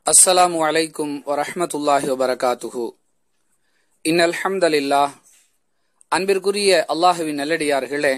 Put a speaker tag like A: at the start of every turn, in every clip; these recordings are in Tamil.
A: அஸ்ஸலாமு அலைக்கும் வரஹ்மத்துல்லாஹி வபரகாத்துஹு இன்னல் ஹம்தலில்லாஹ் அன்பிற்குரிய அல்லாஹுவின் நல்லடியார்களே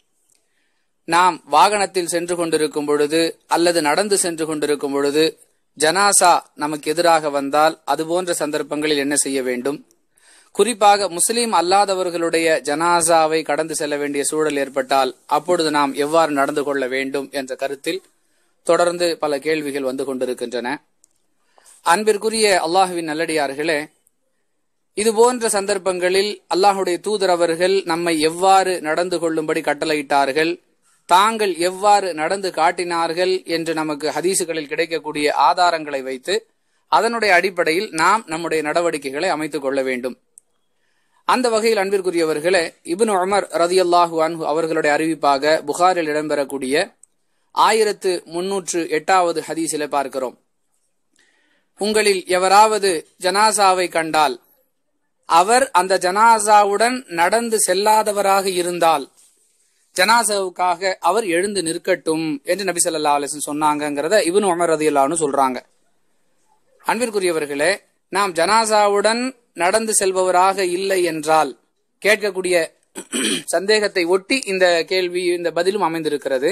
A: நாம் வாகனத்தில் சென்று கொண்டிருக்கும் பொழுது அல்லது நடந்து சென்று கொண்டிருக்கும் பொழுது ஜனாசா நமக்கு எதிராக வந்தால் அதுபோன்ற சந்தர்ப்பங்களில் என்ன செய்ய வேண்டும் குறிப்பாக முஸ்லீம் அல்லாதவர்களுடைய ஜனாசாவை கடந்து செல்ல வேண்டிய சூழல் ஏற்பட்டால் அப்பொழுது நாம் எவ்வாறு நடந்து கொள்ள வேண்டும் என்ற கருத்தில் தொடர்ந்து பல கேள்விகள் வந்து கொண்டிருக்கின்றன அன்பிற்குரிய அல்லாஹுவின் நல்லடியார்களே இது போன்ற சந்தர்ப்பங்களில் அல்லாஹுடைய தூதர் அவர்கள் நம்மை எவ்வாறு நடந்து கொள்ளும்படி கட்டளையிட்டார்கள் தாங்கள் எவ்வாறு நடந்து காட்டினார்கள் என்று நமக்கு ஹதீசுகளில் கிடைக்கக்கூடிய ஆதாரங்களை வைத்து அதனுடைய அடிப்படையில் நாம் நம்முடைய நடவடிக்கைகளை அமைத்துக் கொள்ள வேண்டும் அந்த வகையில் அன்பிற்குரியவர்களே இபின் உமர் ரதியல்லாஹு அன்ஹு அவர்களுடைய அறிவிப்பாக புகாரில் இடம்பெறக்கூடிய ஆயிரத்து முன்னூற்று எட்டாவது ஹதீஸில பார்க்கிறோம் உங்களில் எவராவது ஜனாசாவை கண்டால் அவர் அந்த ஜனாசாவுடன் நடந்து செல்லாதவராக இருந்தால் ஜனாசாவுக்காக அவர் எழுந்து நிற்கட்டும் என்று நபி சொல்லா அலிசன் சொன்னாங்கிறத இவனு உமர் ரதியல்லான்னு சொல்றாங்க அன்பிற்குரியவர்களே நாம் ஜனாசாவுடன் நடந்து செல்பவராக இல்லை என்றால் கேட்கக்கூடிய சந்தேகத்தை ஒட்டி இந்த கேள்வி இந்த பதிலும் அமைந்திருக்கிறது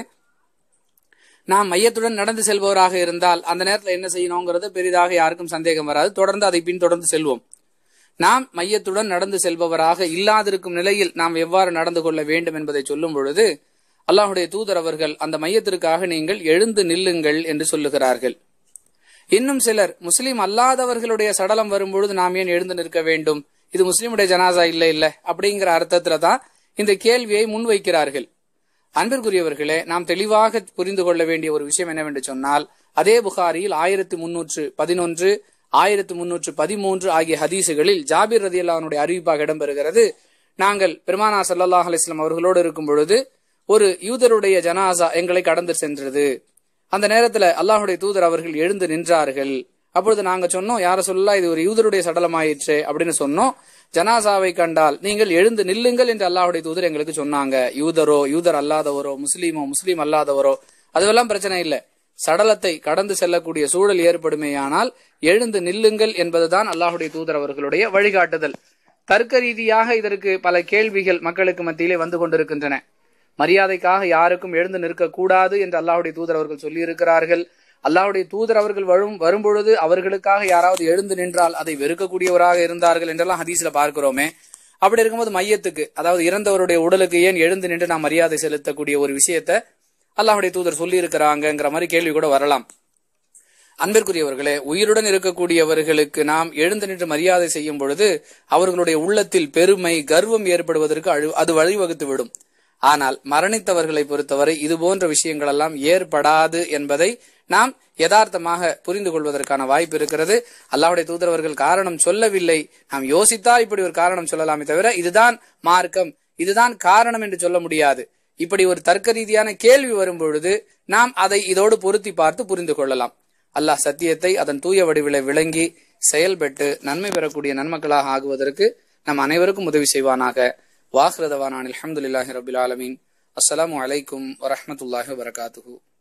A: நாம் மையத்துடன் நடந்து செல்பவராக இருந்தால் அந்த நேரத்தில் என்ன செய்யணுங்கிறது பெரிதாக யாருக்கும் சந்தேகம் வராது தொடர்ந்து அதை பின்தொடர்ந்து செல்வோம் நாம் மையத்துடன் நடந்து செல்பவராக இல்லாதிருக்கும் நிலையில் நாம் எவ்வாறு நடந்து கொள்ள வேண்டும் என்பதை சொல்லும் பொழுது அல்லாஹுடைய தூதர் அவர்கள் அந்த மையத்திற்காக நீங்கள் எழுந்து நில்லுங்கள் என்று சொல்லுகிறார்கள் இன்னும் சிலர் முஸ்லீம் அல்லாதவர்களுடைய சடலம் வரும்பொழுது நாம் ஏன் எழுந்து நிற்க வேண்டும் இது முஸ்லீமுடைய ஜனாசா இல்லை இல்ல அப்படிங்கிற அர்த்தத்துல தான் இந்த கேள்வியை முன்வைக்கிறார்கள் அன்பிற்குரியவர்களே நாம் தெளிவாக புரிந்து கொள்ள வேண்டிய ஒரு விஷயம் என்னவென்று சொன்னால் அதே புகாரியில் ஆயிரத்தி முன்னூற்று பதினொன்று ஆயிரத்தி முன்னூற்று பதிமூன்று ஆகிய ஹதீசுகளில் ஜாபிர் ரதி அல்லாவுடைய அறிவிப்பாக இடம்பெறுகிறது நாங்கள் பெருமானா சல்லாஹ் அலிஸ்லாம் அவர்களோடு இருக்கும் பொழுது ஒரு யூதருடைய ஜனாசா எங்களை கடந்து சென்றது அந்த நேரத்துல அல்லாஹுடைய தூதர் அவர்கள் எழுந்து நின்றார்கள் அப்பொழுது நாங்க சொன்னோம் யார சொல்லலாம் இது ஒரு யூதருடைய சடலம் ஆயிற்று அப்படின்னு சொன்னோம் ஜனாசாவை கண்டால் நீங்கள் எழுந்து நில்லுங்கள் என்று அல்லாஹுடைய தூதர் எங்களுக்கு சொன்னாங்க யூதரோ யூதர் அல்லாதவரோ முஸ்லீமோ முஸ்லீம் அல்லாதவரோ அதுவெல்லாம் பிரச்சனை இல்லை சடலத்தை கடந்து செல்லக்கூடிய சூழல் ஏற்படுமேயானால் எழுந்து நில்லுங்கள் என்பதுதான் அல்லாஹுடைய தூதர் அவர்களுடைய வழிகாட்டுதல் தர்க்க ரீதியாக இதற்கு பல கேள்விகள் மக்களுக்கு மத்தியிலே வந்து கொண்டிருக்கின்றன மரியாதைக்காக யாருக்கும் எழுந்து நிற்க கூடாது என்று அல்லாஹுடைய தூதர் அவர்கள் சொல்லி இருக்கிறார்கள் அல்லாஹுடைய தூதர் அவர்கள் வரும் வரும்பொழுது அவர்களுக்காக யாராவது எழுந்து நின்றால் அதை வெறுக்கக்கூடியவராக இருந்தார்கள் என்றெல்லாம் ஹதீஸ்ல பார்க்கிறோமே அப்படி இருக்கும்போது மையத்துக்கு அதாவது இறந்தவருடைய உடலுக்கு ஏன் எழுந்து நின்று நாம் மரியாதை செலுத்தக்கூடிய ஒரு விஷயத்த அல்லாஹுடைய தூதர் சொல்லி இருக்கிறாங்கிற மாதிரி கேள்வி கூட வரலாம் அன்பிற்குரியவர்களே உயிருடன் இருக்கக்கூடியவர்களுக்கு நாம் எழுந்து நின்று மரியாதை செய்யும் பொழுது அவர்களுடைய உள்ளத்தில் பெருமை கர்வம் ஏற்படுவதற்கு அது வழிவகுத்து விடும் ஆனால் மரணித்தவர்களை பொறுத்தவரை இது போன்ற விஷயங்கள் எல்லாம் ஏற்படாது என்பதை நாம் யதார்த்தமாக புரிந்து கொள்வதற்கான வாய்ப்பு இருக்கிறது அல்லாவுடைய தூதரவர்கள் காரணம் சொல்லவில்லை நாம் யோசித்தால் இப்படி ஒரு காரணம் சொல்லலாமே தவிர இதுதான் மார்க்கம் இதுதான் காரணம் என்று சொல்ல முடியாது இப்படி ஒரு தர்க்க ரீதியான கேள்வி வரும் பொழுது நாம் அதை இதோடு பொருத்தி பார்த்து புரிந்து கொள்ளலாம் அல்லாஹ் சத்தியத்தை அதன் தூய வடிவில விளங்கி செயல்பட்டு நன்மை பெறக்கூடிய நன்மக்களாக ஆகுவதற்கு நம் அனைவருக்கும் உதவி செய்வானாக வாஹ்ரதவானான் அலமதுல்லாஹி ரபுல் ஆலமீன் அஸ்லாம் வலைக்கும் வரமத்துல்லாஹி வரகாத்துஹூ